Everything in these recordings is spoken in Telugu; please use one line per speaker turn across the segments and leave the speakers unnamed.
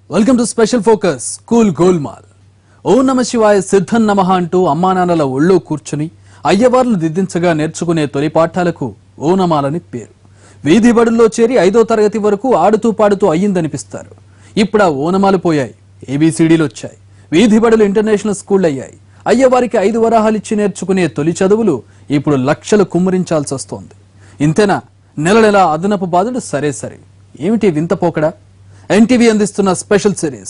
welcome to special focus cool గోల్మాల్ ఓ నమ శివాయ సిద్ధం నమః అంటూ అమ్మానాన్నల ఒళ్ళో కూర్చుని అయ్యవార్లు దిద్దించగా నేర్చుకునే తొలి పాఠాలకు ఓనమాలని పేరు వీధి బడుల్లో చేరి ఐదో తరగతి వరకు ఆడుతూ పాడుతూ అయ్యిందనిపిస్తారు ఇప్పుడు ఆ ఓనమాలు పోయాయి ఏబీసీడీలు వచ్చాయి వీధి బడులు ఇంటర్నేషనల్ స్కూళ్ళు అయ్యాయి అయ్యవారికి ఐదు వరాహాలు ఇచ్చి నేర్చుకునే తొలి చదువులు ఇప్పుడు లక్షలు కుమ్మరించాల్సి వస్తోంది ఇంతేనా నెల నెల అదనపు బాధలు సరే సరే ఏమిటి వింత పోకడా ఎన్టీవీ అందిస్తున్న స్పెషల్ సిరీస్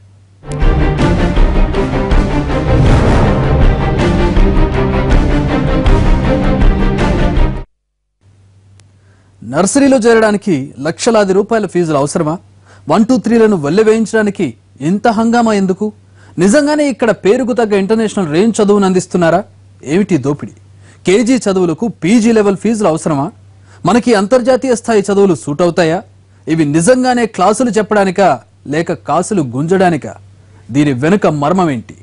నర్సరీలో చేరడానికి లక్షలాది రూపాయల ఫీజులు అవసరమా వన్ టూ త్రీలను వల్లె వేయించడానికి ఇంత హంగామా ఎందుకు నిజంగానే ఇక్కడ పేరుకు తగ్గ ఇంటర్నేషనల్ రేంజ్ చదువును అందిస్తున్నారా ఏమిటి దోపిడీ కేజీ చదువులకు పీజీ లెవెల్ ఫీజులు అవసరమా మనకి అంతర్జాతీయ స్థాయి చదువులు సూట్ అవుతాయా ఇవి నిజంగానే క్లాసులు చెప్పడానికా లేక కాసులు గుంజడానికా దీని వెనుక మర్మమేంటి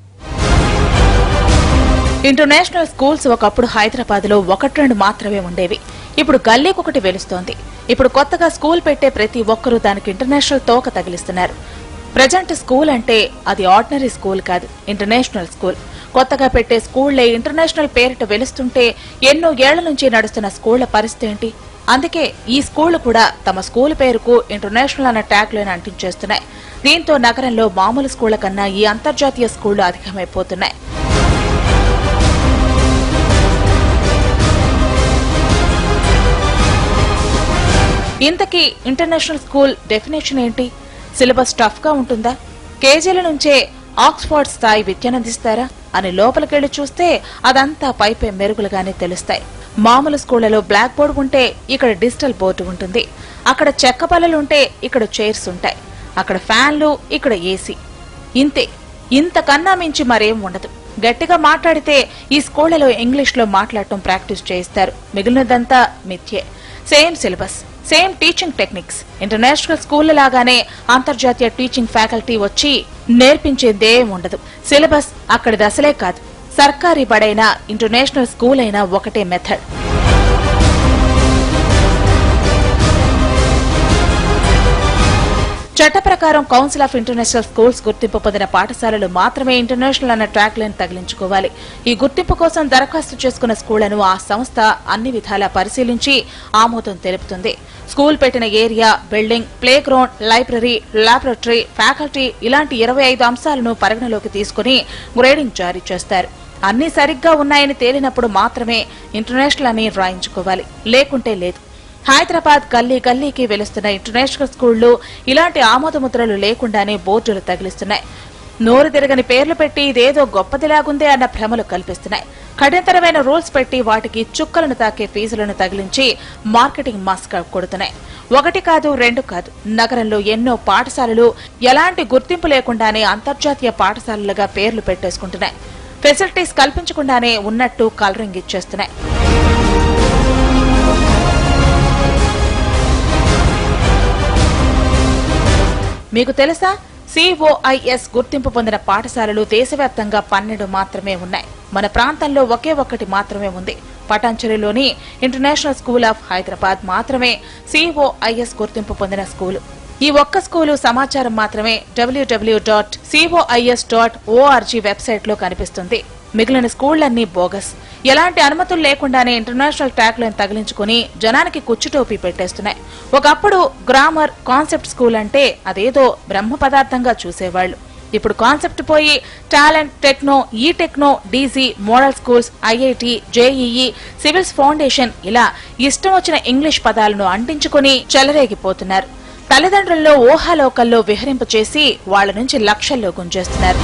ఇంటర్నేషనల్ స్కూల్స్ ఒకప్పుడు హైదరాబాద్ లో ఒకటి రెండు మాత్రమే ఉండేవి ఇప్పుడు గల్లీకొకటి వెలుస్తోంది ఇప్పుడు కొత్తగా స్కూల్ పెట్టే ప్రతి ఒక్కరూ దానికి ఇంటర్నేషనల్ తోక తగిలిస్తున్నారు ప్రజెంట్ స్కూల్ అంటే అది ఆర్డినరీ స్కూల్ కాదు ఇంటర్నేషనల్ స్కూల్ కొత్తగా పెట్టే స్కూళ్లే ఇంటర్నేషనల్ పేరిట వెలుస్తుంటే ఎన్నో ఏళ్ల నుంచి నడుస్తున్న స్కూళ్ల పరిస్థితి ఏంటి అందుకే ఈ స్కూళ్లు కూడా తమ స్కూల్ పేరుకు ఇంటర్నేషనల్ అన్న ట్యాగ్ లైన్ అంటించేస్తున్నాయి దీంతో నగరంలో మామూలు స్కూళ్ల కన్నా ఈ అంతర్జాతీయ స్కూళ్లు అధికమైపోతున్నాయి ఇంతకీ ఇంటర్నేషనల్ స్కూల్ డెఫినేషన్ ఏంటి సిలబస్ టఫ్ గా ఉంటుందా కేజీల నుంచే ఆక్స్ఫర్డ్ స్థాయి విద్యనందిస్తారా అని లోపలికెళ్లి చూస్తే అదంతా పైపే మెరుగులుగానే తెలుస్తాయి మామూలు స్కూళ్లలో బ్లాక్ బోర్డు ఉంటే ఇక్కడ డిజిటల్ బోర్డు ఉంటుంది అక్కడ చెక్క బల్లలుంటే ఇక్కడ చైర్స్ ఉంటాయి అక్కడ ఫ్యాన్లు ఇక్కడ ఏసీ ఇంతే ఇంతకన్నా మించి మరేం ఉండదు గట్టిగా మాట్లాడితే ఈ స్కూళ్లలో ఇంగ్లీష్ లో మాట్లాడటం ప్రాక్టీస్ చేయిస్తారు మిగిలినదంతా మిథ్యే same syllabus same teaching techniques international school లాగానే అంతర్జాతీయ టీచింగ్ ఫ్యాకల్టీ వచ్చి నేర్పించేదేం ఉండదు సిలబస్ అక్కడిది అసలే కాదు సర్కారీ బడైనా ఇంటర్నేషనల్ స్కూల్ అయినా ఒకటే మెథడ్ చట్ట ప్రకారం కౌన్సిల్ ఆఫ్ ఇంటర్నేషనల్ స్కూల్స్ గుర్తింపు పొందిన పాఠశాలలు మాత్రమే ఇంటర్నేషనల్ అన్న ట్రాక్ లైన్ తగిలించుకోవాలి ఈ గుర్తింపు కోసం దరఖాస్తు చేసుకున్న స్కూళ్లను ఆ సంస్థ అన్ని విధాలా పరిశీలించి ఆమోదం తెలుపుతుంది స్కూల్ పెట్టిన area building playground library laboratory faculty ఇలాంటి ఇరవై ఐదు అంశాలను పరిగణలోకి తీసుకుని గ్రేడింగ్ జారీ చేస్తారు అన్ని సరిగ్గా ఉన్నాయని తేలినప్పుడు మాత్రమే ఇంటర్నేషనల్ అని రాయించుకోవాలి లేకుంటే లేదు హైదరాబాద్ గల్లీ గల్లీకి వెలుస్తున్న ఇంటర్నేషనల్ స్కూళ్లు ఇలాంటి ఆమోదముద్రలు లేకుండానే బోర్డులు తగిలిస్తున్నాయి నోరు తిరగని పేర్లు పెట్టి ఇదేదో గొప్పదిలాగుందే అన్న భ్రమలు కల్పిస్తున్నాయి కఠినతరమైన రూల్స్ పెట్టి వాటికి చుక్కలను తాకే ఫీజులను తగిలించి మార్కెటింగ్ మాస్క్ కొడుతున్నాయి ఒకటి కాదు రెండు కాదు నగరంలో ఎన్నో పాఠశాలలు ఎలాంటి గుర్తింపు లేకుండానే అంతర్జాతీయ పాఠశాలలుగా పేర్లు పెట్టేసుకుంటున్నాయి ఫెసిలిటీస్ కల్పించకుండానే ఉన్నట్టు కలరింగ్ ఇచ్చేస్తున్నాయి మీకు తెలుసా సిఓఐఎస్ గుర్తింపు పొందిన పాఠశాలలు దేశవ్యాప్తంగా పన్నెండు మాత్రమే ఉన్నాయి మన ప్రాంతంలో ఒకే ఒక్కటి మాత్రమే ఉంది పటాంచలిలోని ఇంటర్నేషనల్ స్కూల్ ఆఫ్ హైదరాబాద్ మాత్రమే సిఓఐఎస్ గుర్తింపు పొందిన స్కూలు ఈ ఒక్క స్కూలు సమాచారం మాత్రమే WWW dot COIS dot ORG website లో కనిపిస్తుంది మిగిలిన స్కూళ్లన్నీ బోగస్ ఎలాంటి అనుమతులు లేకుండానే ఇంటర్నేషనల్ ట్యాగ్ లైన్ తగిలించుకుని జనానికి కుచ్చుటోపీ పెట్టేస్తున్నాయి ఒకప్పుడు గ్రామర్ కాన్సెప్ట్ స్కూల్ అంటే అదేదో బ్రహ్మ పదార్థంగా చూసేవాళ్లు ఇప్పుడు కాన్సెప్ట్ పోయి టాలెంట్ టెక్నో ఈ techno DG model schools IIT JEE civils foundation ఇలా ఇష్టం వచ్చిన ఇంగ్లీష్ పదాలను అంటించుకుని చెలరేగిపోతున్నారు తల్లిదండ్రుల్లో ఊహాలోకల్లో విహరింప చేసి వాళ్ల నుంచి లక్షల్లో గుంజేస్తున్నారు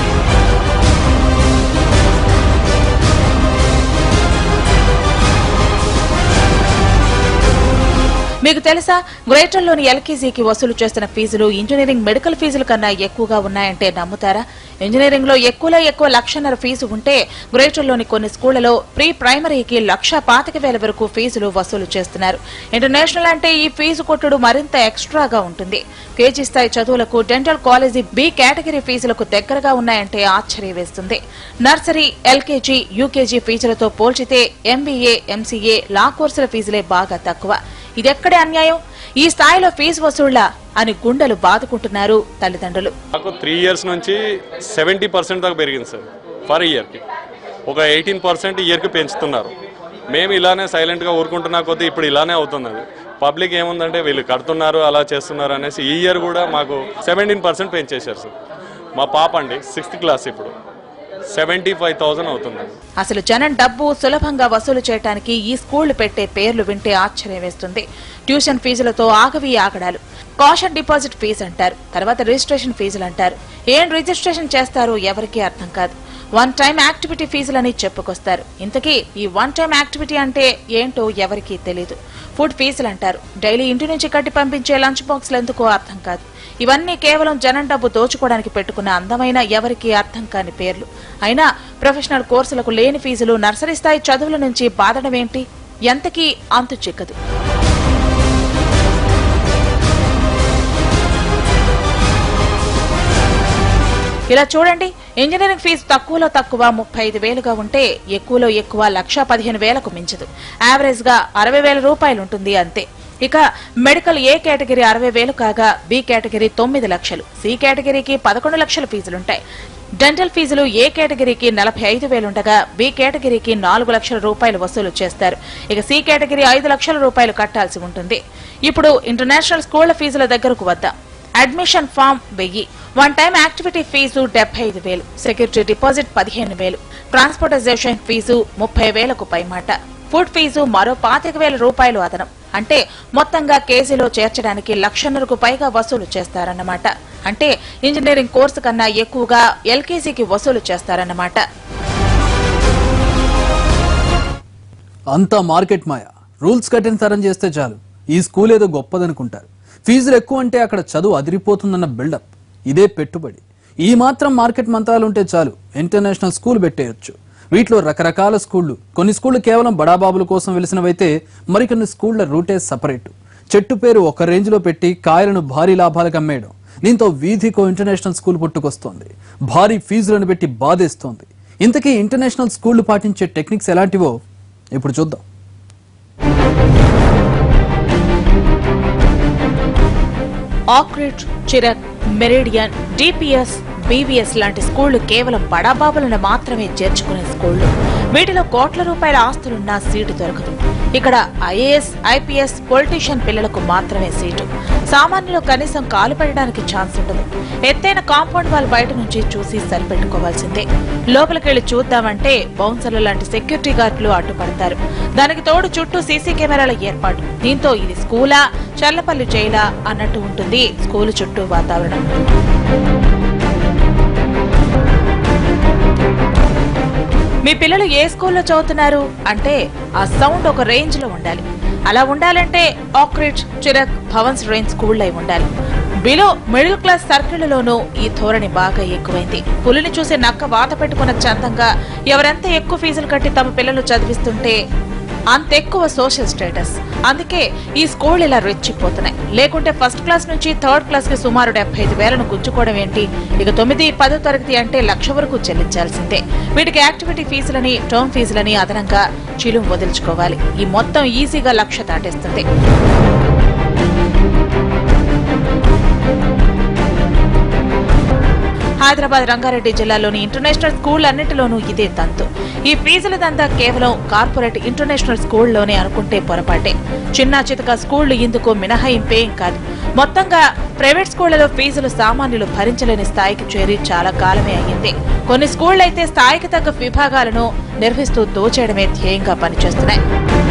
మీకు తెలుసా గ్రేటర్లోని ఎల్కేజీకి వసూలు చేస్తున్న ఫీజులు ఇంజనీరింగ్ మెడికల్ ఫీజుల కన్నా ఎక్కువగా ఉన్నాయంటే నమ్ముతారా ఇంజనీరింగ్ లో ఎక్కువలో ఎక్కువ లక్షన్నర ఫీజు ఉంటే గ్రేటర్లోని కొన్ని స్కూళ్లలో ప్రీ ప్రైమరీకి లక్ష పాతిక వేల వరకు ఫీజులు వసూలు చేస్తున్నారు ఇంటర్నేషనల్ అంటే ఈ ఫీజు కొట్టుడు మరింత ఎక్స్ట్రాగా ఉంటుంది కేజీ స్థాయి చదువులకు డెంటల్ కాలేజీ బి కేటగిరీ ఫీజులకు దగ్గరగా ఉన్నాయంటే ఆశ్చర్యం వేస్తుంది నర్సరీ ఎల్కేజీ యూకేజీ ఫీజులతో పోల్చితే ఎంబీఏ ఎంసీఏ లా కోర్సుల ఫీజులే బాగా తక్కువ ఇదెక్కడే అన్యాయం ఈ స్థాయిలో ఫీజు వసూళ్ల అని గుండెలు బాదుకుంటున్నారు తల్లిదండ్రులు
మాకు త్రీ ఇయర్స్ నుంచి సెవెంటీ పర్సెంట్ దాకా పెరిగింది సార్ ఫర్ ఇయర్కి ఒక ఎయిటీన్ పర్సెంట్ ఇయర్కి పెంచుతున్నారు మేము ఇలానే సైలెంట్గా ఊరుకుంటున్నా కొద్దీ ఇప్పుడు ఇలానే అవుతుంది అది పబ్లిక్ ఏముందంటే వీళ్ళు కడుతున్నారు అలా చేస్తున్నారు అనేసి ఈ ఇయర్ కూడా మాకు సెవెంటీన్ పర్సెంట్ పెంచేశారు సార్ మా పాప అండి సిక్స్త్ క్లాస్ ఇప్పుడు సెవెంటీ ఫైవ్ థౌజండ్ అవుతుందండి
అసలు జనం డబ్బు సులభంగా వసూలు చేయడానికి ఈ స్కూళ్లు పెట్టే పేర్లు వింటే ఆశ్చర్యం వేస్తుంది ట్యూషన్ ఫీజులతో ఆగవి ఆగడాలు కాషన్ డిపాజిట్ ఫీజు అంటారు తర్వాత రిజిస్ట్రేషన్ ఫీజులు అంటారు ఏం రిజిస్ట్రేషన్ చేస్తారో ఎవరికీ అర్థం కాదు వన్ టైం యాక్టివిటీ ఫీజులని చెప్పుకొస్తారు ఇంతకీ ఈ వన్ టైం యాక్టివిటీ అంటే ఏంటో ఎవరికీ తెలియదు ఫుడ్ ఫీజులు అంటారు డైలీ ఇంటి నుంచి కట్టి పంపించే లంచ్ బాక్సులు ఎందుకో అర్థం కాదు ఇవన్నీ కేవలం జనం డబ్బు దోచుకోవడానికి పెట్టుకున్న అందమైన ఎవరికీ అర్థం కాని పేర్లు అయినా ప్రొఫెషనల్ కోర్సులకు లేని ఫీజులు నర్సరీ స్థాయి చదువుల నుంచి బాధడమేంటి ఎంతకీ అంతు చిక్కదు ఇలా చూడండి ఇంజనీరింగ్ ఫీజు తక్కువలో తక్కువ ముప్పై ఐదు వేలుగా ఉంటే ఎక్కువలో ఎక్కువ లక్ష పదిహేను వేలకు మించదు యావరేజ్ గా అరవై వేల రూపాయలు ఉంటుంది అంతే ఇక మెడికల్ ఏ కేటగిరీ అరవై వేలు కాగా బి కేటగిరీ తొమ్మిది లక్షలు సి కేటగిరీకి పదకొండు లక్షల ఫీజులుంటాయి డెంటల్ ఫీజులు ఏ కేటగిరీకి నలభై ఐదు వేలుండగా బి కేటగిరీకి నాలుగు లక్షల రూపాయలు వసూలు చేస్తారు ఇక సి కేటగిరీ ఐదు లక్షల రూపాయలు కట్టాల్సి ఉంటుంది ఇప్పుడు ఇంటర్నేషనల్ స్కూళ్ల ఫీజుల దగ్గరకు వద్దాం అడ్మిషన్ ఫామ్ వెయ్యి వన్ టైం యాక్టివిటీ ఫీజు డెబ్బై ఐదు వేలు సెక్యూరిటీ డిపాజిట్ పదిహేను వేలు ట్రాన్స్పోర్టైజేషన్ ఫీజు ముప్పై వేలకు పైమాట ఫుడ్ ఫీజు మరో పాతిక వేల రూపాయలు అదనం అంటే మొత్తంగా కేజీలో చేర్చడానికి లక్షన్నరకు పైగా వసూలు చేస్తారన్నమాట అంటే ఇంజనీరింగ్ కోర్సు కన్నా ఎక్కువగా ఎల్కేజీకి వసూలు చేస్తారన్నమాట
అంతా మార్కెట్ మాయ రూల్స్ కట్టిన తరం చేస్తే చాలు ఈ స్కూల్ ఏదో గొప్పదనుకుంటారు ఫీజులు ఎక్కువ అంటే అక్కడ చదువు అదిరిపోతుందన్న బిల్డప్ ఇదే పెట్టుబడి ఈ మాత్రం మార్కెట్ మంత్రాలు ఉంటే చాలు ఇంటర్నేషనల్ స్కూల్ పెట్టేయొచ్చు వీటిలో రకరకాల స్కూళ్లు కొన్ని స్కూళ్లు కేవలం బడాబాబుల కోసం వెలిసినవైతే మరికొన్ని స్కూళ్ల రూటే సపరేట్ చెట్టు పేరు ఒక రేంజ్లో పెట్టి కాయలను భారీ లాభాలకు అమ్మేయడం దీంతో వీధికో ఇంటర్నేషనల్ స్కూల్ పుట్టుకొస్తోంది భారీ ఫీజులను పెట్టి బాధేస్తోంది ఇంతకీ ఇంటర్నేషనల్ స్కూళ్లు పాటించే టెక్నిక్స్ ఎలాంటివో ఇప్పుడు చూద్దాం
ఆక్రిడ్ చిరక్ మెరిడియన్ డిపిఎస్ బీవీఎస్ లాంటి స్కూళ్లు కేవలం బడాబాబులను మాత్రమే చేర్చుకునే స్కూళ్లు వీటిలో కోట్ల రూపాయల ఆస్తులున్నా సీటు దొరకదు ఇక్కడ ఐఏఎస్ ఐపీఎస్ పొలిటీషియన్ పిల్లలకు మాత్రమే సీటు సామాన్యులు కనీసం కాలు పెట్టడానికి ఛాన్స్ ఉండదు ఎత్తైన కాంపౌండ్ వాల్ బయట నుంచి చూసి సరిపెట్టుకోవాల్సిందే లోపలికెళ్లి చూద్దామంటే బౌన్సర్లు లాంటి సెక్యూరిటీ గార్డులు అడ్డుపడతారు దానికి తోడు చుట్టూ సీసీ కెమెరాల ఏర్పాటు దీంతో ఇది స్కూలా చల్లపల్లి జైలా అన్నట్టు ఉంటుంది స్కూలు చుట్టూ వాతావరణం మీ పిల్లలు ఏ స్కూల్లో చదువుతున్నారు అంటే ఆ సౌండ్ ఒక రేంజ్ లో ఉండాలి అలా ఉండాలంటే ఆక్రిడ్ చిరక్ భవన్స్ రేంజ్ స్కూల్లో ఉండాలి బిలో మిడిల్ క్లాస్ సర్కిళ్లలోనూ ఈ ధోరణి బాగా ఎక్కువైంది పులిని చూసి నక్క వాత పెట్టుకున్న చందంగా ఎవరెంత ఎక్కువ ఫీజులు కట్టి తమ పిల్లలు చదివిస్తుంటే అంత ఎక్కువ సోషల్ స్టేటస్ అందుకే ఈ స్కూల్ ఇలా రెచ్చిపోతున్నాయి లేకుంటే ఫస్ట్ క్లాస్ నుంచి థర్డ్ క్లాస్ కి సుమారు డెబ్బై ఐదు వేలను గుంజుకోవడం ఏంటి ఇక తొమ్మిది పదో తరగతి అంటే లక్ష వరకు చెల్లించాల్సిందే వీటికి యాక్టివిటీ ఫీజులని టర్మ్ ఫీజులని అదనంగా చిలుం వదిలించుకోవాలి ఈ మొత్తం ఈజీగా లక్ష దాటేస్తుంది హైదరాబాద్ రంగారెడ్డి జిల్లాలోని ఇంటర్నేషనల్ స్కూల్ అన్నింటిలోనూ ఇదే తంతు ఈ ఫీజుల దంతా కేవలం కార్పొరేట్ ఇంటర్నేషనల్ స్కూల్లోనే అనుకుంటే పొరపాటే చిన్న చితక స్కూళ్లు ఇందుకు మినహాయింపేం కాదు మొత్తంగా ప్రైవేట్ స్కూళ్లలో ఫీజులు సామాన్యులు భరించలేని స్థాయికి చేరి చాలా కాలమే అయ్యింది కొన్ని స్కూళ్లు అయితే స్థాయికి తగ్గ విభాగాలను నిర్వహిస్తూ దోచేయడమే ధ్యేయంగా పనిచేస్తున్నాయి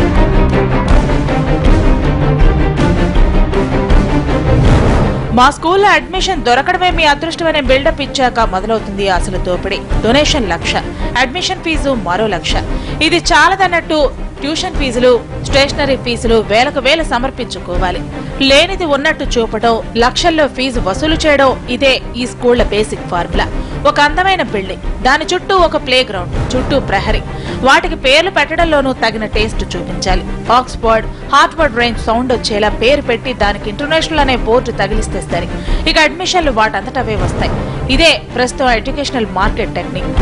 మా స్కూల్లో అడ్మిషన్ దొరకడమే మీ అదృష్టమనే బిల్డప్ ఇచ్చాక మొదలవుతుంది అసలు దోపిడీ డొనేషన్ లక్ష అడ్మిషన్ ఫీజు మరో లక్ష ఇది చాలదన్నట్టు ట్యూషన్ ఫీజులు స్టేషనరీ ఫీజులు వేలకు వేలు సమర్పించుకోవాలి లేనిది ఉన్నట్టు చూపడం లక్షల్లో ఫీజు వసూలు చేయడం ఇదే ఈ స్కూళ్ల బేసిక్ ఫార్ములా ఒక అందమైన బిల్డింగ్ దాని చుట్టూ ఒక ప్లే గ్రౌండ్ చుట్టూ ప్రహరీ వాటికి పేర్లు పెట్టడంలోనూ తగిన టేస్ట్ చూపించాలి ఆక్స్ఫర్డ్ హార్ట్వర్డ్ రేంజ్ సౌండ్ వచ్చేలా పేరు పెట్టి దానికి ఇంటర్నేషనల్ అనే బోర్డు తగిలిస్తే సరి ఇక అడ్మిషన్లు వాటంతటవే వస్తాయి ఇదే ప్రస్తుతం ఎడ్యుకేషనల్ మార్కెట్ టెక్నిక్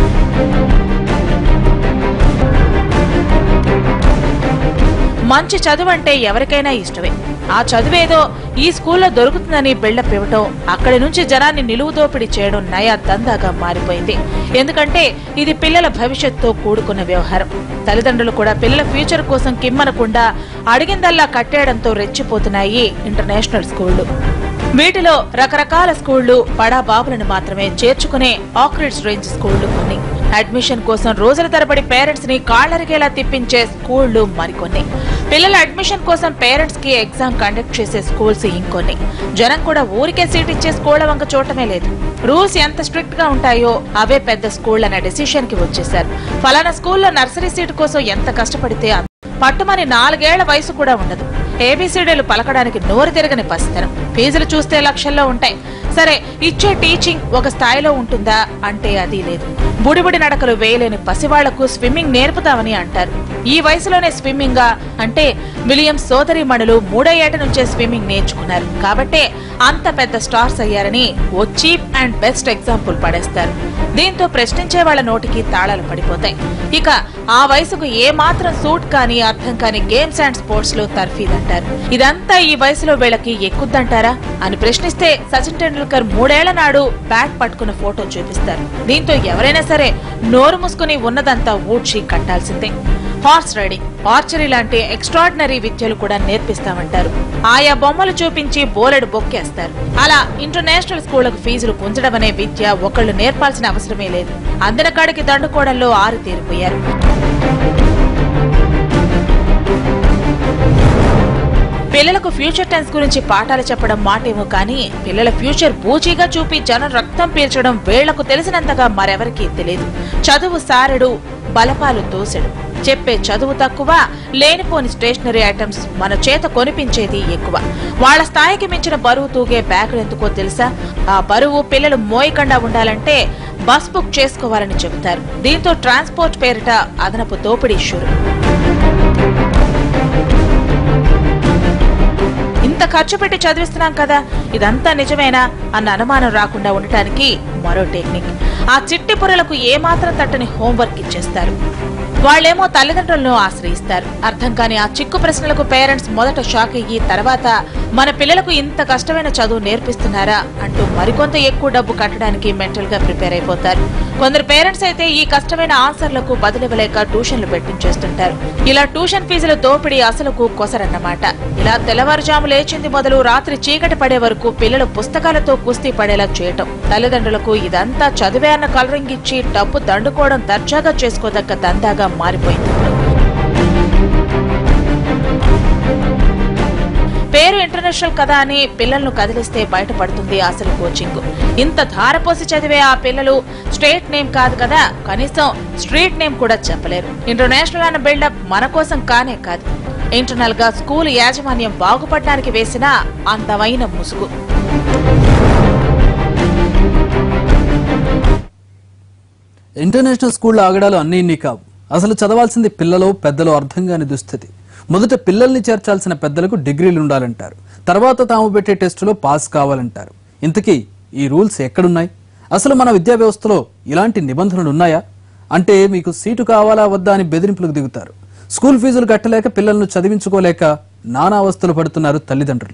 మంచి చదువు అంటే ఎవరికైనా ఇష్టమే ఆ చదువేదో ఈ స్కూల్లో దొరుకుతుందని బిల్డప్ ఇవ్వటం అక్కడి నుంచి జనాన్ని నిలువు దోపిడీ చేయడం నయా దందాగా మారిపోయింది ఎందుకంటే ఇది పిల్లల భవిష్యత్తుతో కూడుకున్న వ్యవహారం తల్లిదండ్రులు కూడా పిల్లల ఫ్యూచర్ కోసం కిమ్మనకుండా అడిగిందల్లా కట్టేయడంతో రెచ్చిపోతున్నాయి ఇంటర్నేషనల్ స్కూళ్లు వీటిలో రకరకాల స్కూళ్లు బడా బాబులను మాత్రమే చేర్చుకునే ఆక్రిడ్స్ రేంజ్ స్కూళ్లు కొన్ని అడ్మిషన్ కోసం రోజుల తరబడి పేరెంట్స్ ని కాళ్లరిగేలా తిప్పించే స్కూళ్లు మరికొన్ని పిల్లల అడ్మిషన్ కోసం పేరెంట్స్ కి ఎగ్జామ్ కండక్ట్ చేసే స్కూల్స్ ఇంకొన్ని జనం కూడా ఊరికే సీట్ ఇచ్చే స్కూళ్ల వంక చూడటమే లేదు రూల్స్ ఎంత స్ట్రిక్ట్ గా ఉంటాయో అవే పెద్ద స్కూల్ అనే డెసిషన్ కి వచ్చేశారు ఫలానా స్కూల్లో నర్సరీ సీట్ కోసం ఎంత కష్టపడితే అంత పట్టుమని నాలుగేళ్ల వయసు కూడా ఉండదు ఏబీసీడీలు పలకడానికి నోరు తిరగని పసితనం ఫీజులు చూస్తే లక్షల్లో ఉంటాయి సరే ఇచ్చే టీచింగ్ ఒక స్థాయిలో ఉంటుందా అంటే అది లేదు బుడిబుడి నడకలు వేయలేని పసివాళ్లకు స్విమ్మింగ్ నేర్పుతామని అంటారు ఈ వయసులోనే స్విమ్మింగ్ అంటే విలియమ్స్ సోదరిమణులు మూడో ఏట నుంచే స్విమ్మింగ్ నేర్చుకున్నారు కాబట్టే అంత పెద్ద స్టార్స్ అయ్యారని ఓ చీప్ అండ్ బెస్ట్ ఎగ్జాంపుల్ పడేస్తారు దీంతో ప్రశ్నించే వాళ్ళ నోటికి తాళాలు పడిపోతాయి ఇక ఆ వయసుకు ఏ మాత్రం సూట్ కాని అర్థం కాని గేమ్స్ అండ్ స్పోర్ట్స్ లో తర్ఫీదంటారు ఇదంతా ఈ వయసులో వీళ్ళకి ఎక్కుద్దంటారా అని ప్రశ్నిస్తే సచిన్ టెండూల్కర్ మూడేళ్ల నాడు బ్యాట్ పట్టుకున్న ఫోటో చూపిస్తారు దీంతో ఎవరైనా సరే నోరు మూసుకుని ఉన్నదంతా ఊడ్చి కట్టాల్సిందే హార్స్ రైడింగ్ ఆర్చరీ లాంటి ఎక్స్ట్రాడినరీ విద్యలు కూడా నేర్పిస్తామంటారు ఆయా బొమ్మలు చూపించి బోలెడు బొక్కేస్తారు అలా ఇంటర్నేషనల్ స్కూళ్లకు ఫీజులు పుంజడం అనే విద్య ఒకళ్ళు నేర్పాల్సిన అవసరమే లేదు అందిన కాడికి దండుకోవడంలో ఆరు తీరిపోయారు పిల్లలకు ఫ్యూచర్ టెన్స్ గురించి పాఠాలు చెప్పడం మాటేమో కానీ పిల్లల ఫ్యూచర్ బూచీగా చూపి జనం రక్తం పీల్చడం వేళ్లకు తెలిసినంతగా మరెవరికీ తెలియదు చదువు సారెడు బలపాలు దోసెడు చెప్పే చదువు తక్కువ లేనిపోని స్టేషనరీ ఐటమ్స్ మన చేత కొనిపించేది ఎక్కువ వాళ్ళ స్థాయికి మించిన బరువు తూగే బ్యాగులు ఎందుకో తెలుసా ఆ బరువు పిల్లలు మోయకుండా ఉండాలంటే బస్ బుక్ చేసుకోవాలని చెబుతారు దీంతో ట్రాన్స్పోర్ట్ పేరిట అదనపు దోపిడీ షురు ఇంత ఖర్చు పెట్టి చదివిస్తున్నాం కదా ఇదంతా నిజమేనా అన్న అనుమానం రాకుండా ఉండటానికి మరో టెక్నిక్ ఆ చిట్టి పొరలకు ఏమాత్రం తట్టని హోంవర్క్ ఇచ్చేస్తారు వాళ్ళేమో తల్లిదండ్రులను ఆశ్రయిస్తారు అర్థం కాని ఆ చిక్కు ప్రశ్నలకు పేరెంట్స్ మొదట షాక్ అయ్యి తర్వాత మన పిల్లలకు ఇంత కష్టమైన చదువు నేర్పిస్తున్నారా అంటూ మరికొంత ఎక్కువ డబ్బు కట్టడానికి మెంటల్ గా ప్రిపేర్ అయిపోతారు కొందరు పేరెంట్స్ అయితే ఈ కష్టమైన ఆన్సర్లకు బదులివ్వలేక ట్యూషన్లు పెట్టించేస్తుంటారు ఇలా ట్యూషన్ ఫీజుల దోపిడీ అసలుకు కొసరన్నమాట ఇలా తెల్లవారుజాము లేచింది మొదలు రాత్రి చీకటి పడే వరకు పిల్లలు పుస్తకాలతో కుస్తీ పడేలా చేయటం తల్లిదండ్రులకు ఇదంతా చదివే అన్న కలరింగ్ ఇచ్చి డబ్బు దండుకోవడం దర్జాగా చేసుకోదగ్గ దందాగా మారిపోయింది పేరు ఇంటర్నేషనల్ కదా అని పిల్లలను కదిలిస్తే బయటపడుతుంది అసలు కోచింగ్ ఇంత ధారపోసి చదివే ఆ పిల్లలు స్టేట్ నేమ్ కాదు కదా కనీసం స్ట్రీట్ నేమ్ కూడా చెప్పలేరు ఇంటర్నేషనల్ అన్న బిల్డప్ మన కోసం కానే కాదు ఇంటర్నల్ గా స్కూల్ యాజమాన్యం బాగుపడడానికి వేసిన అందమైన ముసుగు
ఇంటర్నేషనల్ స్కూళ్ళ ఆగడాలు అన్నీ ఇన్ని కావు అసలు చదవాల్సింది పిల్లలో పెద్దలో అర్థం కాని దుస్థితి మొదట పిల్లల్ని చేర్చాల్సిన పెద్దలకు డిగ్రీలు ఉండాలంటారు తర్వాత తాము పెట్టే టెస్టులో పాస్ కావాలంటారు ఇంతకీ ఈ రూల్స్ ఎక్కడున్నాయి అసలు మన విద్యా వ్యవస్థలో ఇలాంటి నిబంధనలు ఉన్నాయా అంటే మీకు సీటు కావాలా వద్దా అని బెదిరింపులకు దిగుతారు స్కూల్ ఫీజులు కట్టలేక పిల్లలను చదివించుకోలేక నానా అవస్థలు పడుతున్నారు తల్లిదండ్రులు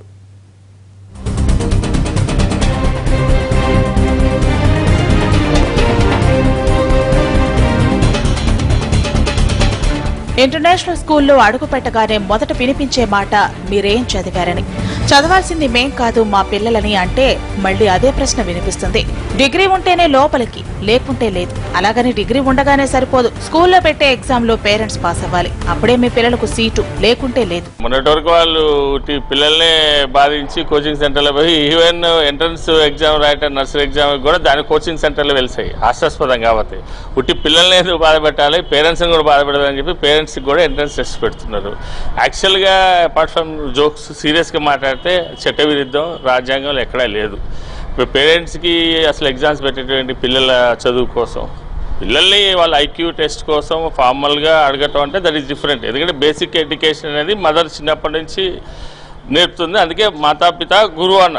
ఇంటర్నేషనల్ స్కూల్లో అడుగు పెట్టగానే మొదట వినిపించే మాట మీరేం చదివారని చదవాల్సింది మేం కాదు మా పిల్లలని అంటే మళ్ళీ అదే ప్రశ్న వినిపిస్తుంది డిగ్రీ ఉంటేనే లోపలికి లేకుంటే లేదు అలాగని డిగ్రీ ఉండగానే సరిపోదు స్కూల్లో పెట్టే ఎగ్జామ్ లో పేరెంట్స్ పాస్ అవ్వాలి అప్పుడే మీ పిల్లలకు సీటు లేకుంటే లేదు
మొన్నటి వరకు వాళ్ళు ఉట్టి పిల్లల్ని బాధించి కోచింగ్ సెంటర్లో పోయి ఈవెన్ ఎంట్రన్స్ ఎగ్జామ్ రాయటం నర్సరీ ఎగ్జామ్ కూడా దాని కోచింగ్ సెంటర్లో వెలిసాయి హాస్యాస్పదం కాబట్టి ఉట్టి పిల్లల్ని ఎందుకు బాధ పెట్టాలి పేరెంట్స్ని కూడా బాధ పెట్టాలని చెప్పి పేరెంట్స్కి కూడా ఎంట్రన్స్ టెస్ట్ పెడుతున్నారు యాక్చువల్గా అపార్ట్ ఫ్రమ్ జోక్స్ సీరియస్గా మాట్లాడితే చట్ట విరుద్ధం రాజ్యాంగంలో ఎక్కడా లేదు ఇప్పుడు పేరెంట్స్కి అసలు ఎగ్జామ్స్ పెట్టేటువంటి పిల్లల చదువు కోసం పిల్లల్ని వాళ్ళ ఐక్యూ టెస్ట్ కోసం ఫార్మల్గా అడగటం అంటే దట్ ఈస్ డిఫరెంట్ ఎందుకంటే బేసిక్ ఎడ్యుకేషన్ అనేది మదర్ చిన్నప్పటి నుంచి నేర్పుతుంది అందుకే మాతాపిత గురువు అన్నారు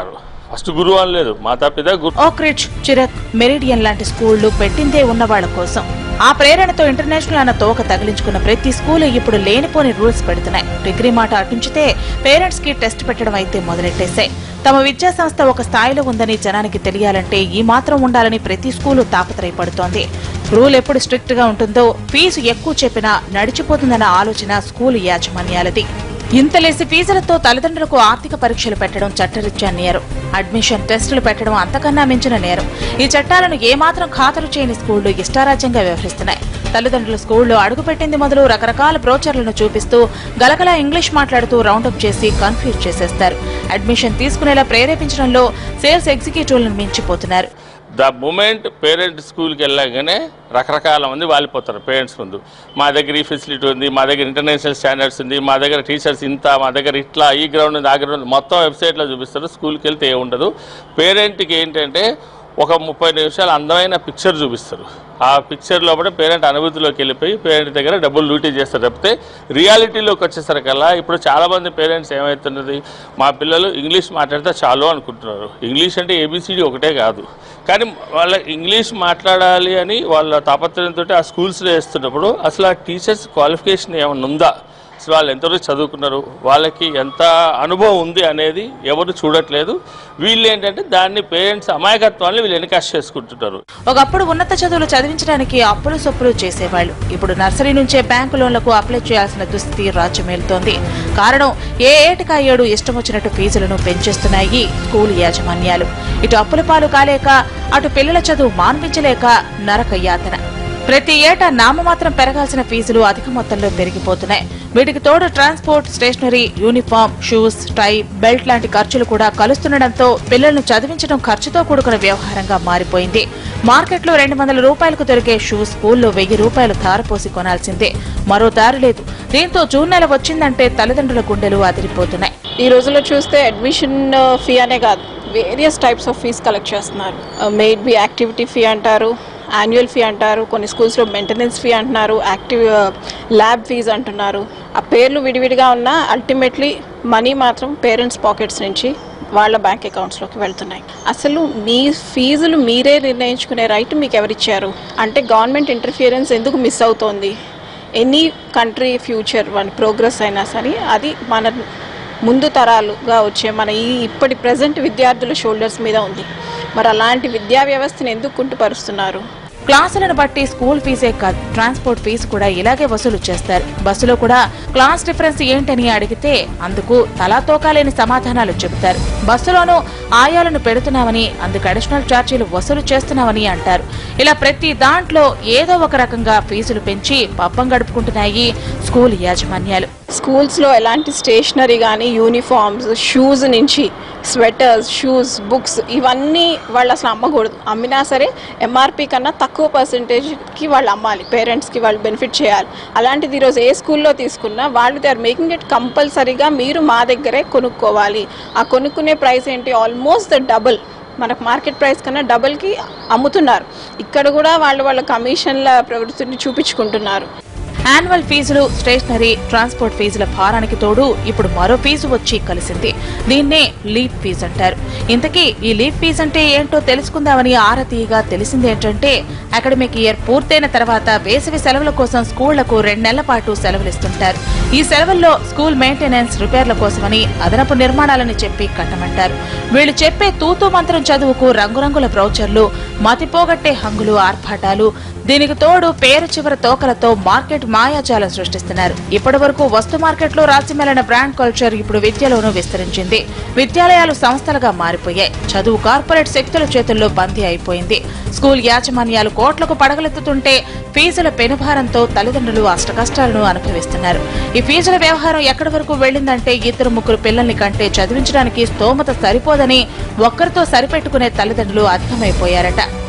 ఫస్ట్ గురువు అని లేదు మాతాపిత గురు
ఓక్రిడ్జ్ చిరక్ మెరిడియన్ లాంటి స్కూళ్లు పెట్టిందే ఉన్న వాళ్ళ కోసం ఆ ప్రేరణతో ఇంటర్నేషనల్ అన్న తోక తగిలించుకున్న ప్రతి స్కూల్ ఇప్పుడు లేనిపోని రూల్స్ పెడుతున్నాయి డిగ్రీ మాట అటుంచితే పేరెంట్స్ కి టెస్ట్ పెట్టడం అయితే మొదలెట్టేశాయి తమ విద్యా సంస్థ ఒక స్థాయిలో ఉందని జనానికి తెలియాలంటే ఈ మాత్రం ఉండాలని ప్రతి స్కూలు తాపత్రయపడుతోంది రూల్ ఎప్పుడు స్ట్రిక్ట్ గా ఉంటుందో ఫీజు ఎక్కువ చెప్పినా నడిచిపోతుందన్న ఆలోచన స్కూలు యాజమాన్యాలది ఇంతలేసి ఫీజులతో తల్లిదండ్రులకు ఆర్థిక పరీక్షలు పెట్టడం చట్టరీత్యా నేరం అడ్మిషన్ టెస్టులు పెట్టడం అంతకన్నా మించిన నేరం ఈ చట్టాలను ఏమాత్రం ఖాతరు చేయని స్కూళ్లు ఇష్టారాజ్యంగా వ్యవహరిస్తున్నాయి తల్లిదండ్రులు స్కూల్లో అడుగుపెట్టింది మొదలు రకరకాల బ్రోచర్లను చూపిస్తూ గలగలా ఇంగ్లీష్ మాట్లాడుతూ రౌండప్ చేసి కన్ఫ్యూజ్ చేసేస్తారు అడ్మిషన్ తీసుకునేలా ప్రేరేపించడంలో సేల్స్ ఎగ్జిక్యూటివ్లను మించిపోతున్నారు
ద మూమెంట్ పేరెంట్ స్కూల్కి వెళ్ళగానే రకరకాల మంది వాలిపోతారు పేరెంట్స్ ముందు మా దగ్గర ఈ ఫెసిలిటీ ఉంది మా దగ్గర ఇంటర్నేషనల్ స్టాండర్డ్స్ ఉంది మా దగ్గర టీచర్స్ ఇంత మా దగ్గర ఇట్లా ఈ గ్రౌండ్ ఉంది ఆ గ్రౌండ్ ఉంది మొత్తం వెబ్సైట్లో చూపిస్తారు స్కూల్కి వెళ్తే ఏ ఉండదు పేరెంట్కి ఏంటంటే ఒక ముప్పై నిమిషాలు అందమైన పిక్చర్ చూపిస్తారు ఆ పిక్చర్ లోపల పేరెంట్ అనుభూతిలోకి వెళ్ళిపోయి పేరెంట్ దగ్గర డబ్బులు లూటీ చేస్తారు తప్పితే రియాలిటీలోకి వచ్చేసరికల్లా ఇప్పుడు చాలామంది పేరెంట్స్ ఏమవుతున్నది మా పిల్లలు ఇంగ్లీష్ మాట్లాడితే చాలు అనుకుంటున్నారు ఇంగ్లీష్ అంటే ఏబిసిడి ఒకటే కాదు కానీ వాళ్ళ ఇంగ్లీష్ మాట్లాడాలి అని వాళ్ళ తాపత్రయంతో ఆ స్కూల్స్లో వేస్తున్నప్పుడు అసలు ఆ టీచర్స్ క్వాలిఫికేషన్ ఏమైనా ఉందా అసలు వాళ్ళు ఎంతవరకు చదువుకున్నారు వాళ్ళకి ఎంత అనుభవం ఉంది అనేది ఎవరు చూడట్లేదు వీళ్ళు ఏంటంటే దాన్ని పేరెంట్స్ అమాయకత్వాన్ని వీళ్ళు ఎన్కాష్ చేసుకుంటున్నారు
ఒకప్పుడు ఉన్నత చదువులు చదివించడానికి అప్పులు సొప్పులు చేసేవాళ్ళు ఇప్పుడు నర్సరీ నుంచే బ్యాంకు లోన్లకు అప్లై చేయాల్సిన దుస్థితి రాజ్యమేలుతోంది కారణం ఏ ఏటికా ఏడు ఇష్టం వచ్చినట్టు ఫీజులను పెంచేస్తున్నాయి స్కూల్ యాజమాన్యాలు ఇటు అప్పుల పాలు కాలేక అటు పిల్లల చదువు మాన్పించలేక నరక యాతన ప్రతి ఏటా నామమాత్రం పెరగాల్సిన ఫీజులు అధిక మొత్తంలో పెరిగిపోతున్నాయి వీటికి తోడు transport stationery uniform shoes tie belt లాంటి ఖర్చులు కూడా కలుస్తుండటంతో పిల్లలను చదివించడం ఖర్చుతో కూడుకున్న వ్యవహారంగా మారిపోయింది మార్కెట్లో రెండు వందల రూపాయలకు దొరికే షూ స్కూల్లో వెయ్యి రూపాయలు ధారపోసి కొనాల్సిందే మరో దారి లేదు దీంతో జూన్ నెల వచ్చిందంటే తల్లిదండ్రుల గుండెలు అదిరిపోతున్నాయి
ఈ రోజుల్లో చూస్తే అడ్మిషన్ ఫీ అనే కాదు various types of fees collect చేస్తున్నారు మేడ్ బి యాక్టివిటీ ఫీ అంటారు యాన్యువల్ ఫీ అంటారు కొన్ని స్కూల్స్లో మెయింటెనెన్స్ ఫీ అంటున్నారు యాక్టివ్ ల్యాబ్ ఫీజ్ అంటున్నారు ఆ పేర్లు విడివిడిగా ఉన్నా అల్టిమేట్లీ మనీ మాత్రం పేరెంట్స్ పాకెట్స్ నుంచి వాళ్ళ బ్యాంక్ అకౌంట్స్లోకి వెళ్తున్నాయి అసలు మీ ఫీజులు మీరే నిర్ణయించుకునే రైట్ మీకు ఎవరిచ్చారు అంటే గవర్నమెంట్ ఇంటర్ఫియరెన్స్ ఎందుకు మిస్ అవుతోంది any country future one progress అయినా సరే అది మన ముందు తరాలుగా వచ్చే మన ఈ ఇప్పటి ప్రజెంట్ విద్యార్థుల షోల్డర్స్ మీద ఉంది మరి అలాంటి విద్యా వ్యవస్థను ఎందుకు కుంటుపరుస్తున్నారు
క్లాసులను బట్టి స్కూల్ ఫీజే కాదు ట్రాన్స్పోర్ట్ ఫీజు కూడా ఇలాగే వసూలు చేస్తారు బస్సులో కూడా క్లాస్ డిఫరెన్స్ ఏంటని అడిగితే అందుకు తలా తోకాలేని సమాధానాలు చెబుతారు బస్సులోనూ ఆయాలను పెడుతున్నామని అందుకు అడిషనల్ ఛార్జీలు వసూలు చేస్తున్నామని అంటారు ఇలా ప్రతి దాంట్లో ఏదో ఒక రకంగా ఫీజులు పెంచి పబ్బం గడుపుకుంటున్నాయి స్కూల్ యాజమాన్యాలు
స్కూల్స్లో ఎలాంటి స్టేషనరీ కానీ యూనిఫామ్స్ షూస్ నుంచి స్వెటర్స్ షూస్ బుక్స్ ఇవన్నీ వాళ్ళు అసలు అమ్మకూడదు అమ్మినా సరే ఎంఆర్పి కన్నా తక్కువ పర్సంటేజ్కి వాళ్ళు అమ్మాలి పేరెంట్స్కి వాళ్ళు బెనిఫిట్ చేయాలి అలాంటిది ఈరోజు ఏ స్కూల్లో తీసుకున్నా వాళ్ళు దే ఆర్ మేకింగ్ ఇట్ కంపల్సరీగా మీరు మా దగ్గరే కొనుక్కోవాలి ఆ కొనుక్కునే ప్రైస్ ఏంటి ఆల్మోస్ట్ ద డబుల్ మనకు మార్కెట్ ప్రైస్ కన్నా డబుల్కి అమ్ముతున్నారు ఇక్కడ కూడా వాళ్ళు వాళ్ళ కమిషన్ల ప్రవృత్తిని చూపించుకుంటున్నారు
యాన్యువల్ ఫీజులు స్టేషనరీ ట్రాన్స్పోర్ట్ ఫీజుల భారానికి తోడు ఇప్పుడు మరో ఫీజు వచ్చి కలిసింది దీన్నే లీప్ ఫీజు అంటారు ఇంతకీ ఈ లీప్ ఫీజు అంటే ఏంటో తెలుసుకుందామని ఆరతీయగా తెలిసిందేంటంటే అకాడమిక్ ఇయర్ పూర్తయిన తర్వాత వేసవి సెలవుల కోసం స్కూళ్లకు రెండు నెలల పాటు సెలవులు ఇస్తుంటారు ఈ సెలవుల్లో స్కూల్ మెయింటెనెన్స్ రిపేర్ల కోసమని అదనపు నిర్మాణాలని చెప్పి కట్టమంటారు వీళ్ళు చెప్పే తూతూ మంత్రం చదువుకు రంగురంగుల బ్రౌచర్లు మతిపోగొట్టే హంగులు ఆర్భాటాలు దీనికి తోడు పేరు చివర తోకలతో మార్కెట్ మాయాజాలం సృష్టిస్తున్నారు ఇప్పటి వరకు వస్తు మార్కెట్లో రాజ్యమేలిన బ్రాండ్ కల్చర్ ఇప్పుడు విద్యలోనూ విస్తరించింది విద్యాలయాలు సంస్థలుగా మారిపోయాయి చదువు కార్పొరేట్ శక్తుల చేతుల్లో బందీ అయిపోయింది స్కూల్ యాజమాన్యాలు కోట్లకు పడగలెత్తుతుంటే ఫీజుల పెనుభారంతో తల్లిదండ్రులు అష్టకష్టాలను అనుభవిస్తున్నారు ఈ ఫీజుల వ్యవహారం ఎక్కడి వరకు వెళ్ళిందంటే ఇద్దరు ముగ్గురు పిల్లల్ని కంటే చదివించడానికి స్తోమత సరిపోదని ఒక్కరితో సరిపెట్టుకునే తల్లిదండ్రులు అధికమైపోయారట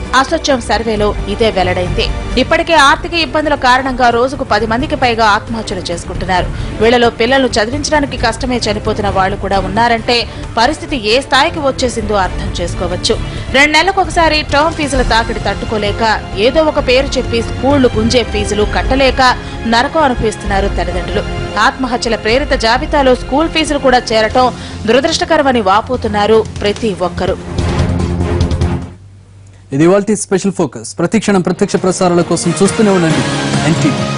అసోచ్యం సర్వేలో ఇదే వెల్లడైంది ఇప్పటికే ఆర్థిక ఇబ్బందుల కారణంగా రోజుకు పది మందికి పైగా ఆత్మహత్యలు చేసుకుంటున్నారు వీళ్లలో పిల్లలను చదివించడానికి కష్టమే చనిపోతున్న వాళ్లు కూడా ఉన్నారంటే పరిస్థితి ఏ స్థాయికి వచ్చేసిందో అర్థం చేసుకోవచ్చు రెండు నెలలకు ఒకసారి టర్మ్ ఫీజుల తాకిడి తట్టుకోలేక ఏదో ఒక పేరు చెప్పి స్కూళ్లు గుంజే ఫీజులు కట్టలేక నరకం అనిపిస్తున్నారు తల్లిదండ్రులు ఆత్మహత్యల ప్రేరిత జాబితాలో స్కూల్ ఫీజులు కూడా చేరటం దురదృష్టకరమని వాపోతున్నారు ప్రతి ఒక్కరూ
ఇది వాళ్ళ స్పెషల్ ఫోకస్ ప్రతి క్షణం ప్రత్యక్ష ప్రసారాల కోసం చూస్తూనే ఉండండి ఎన్టీవీ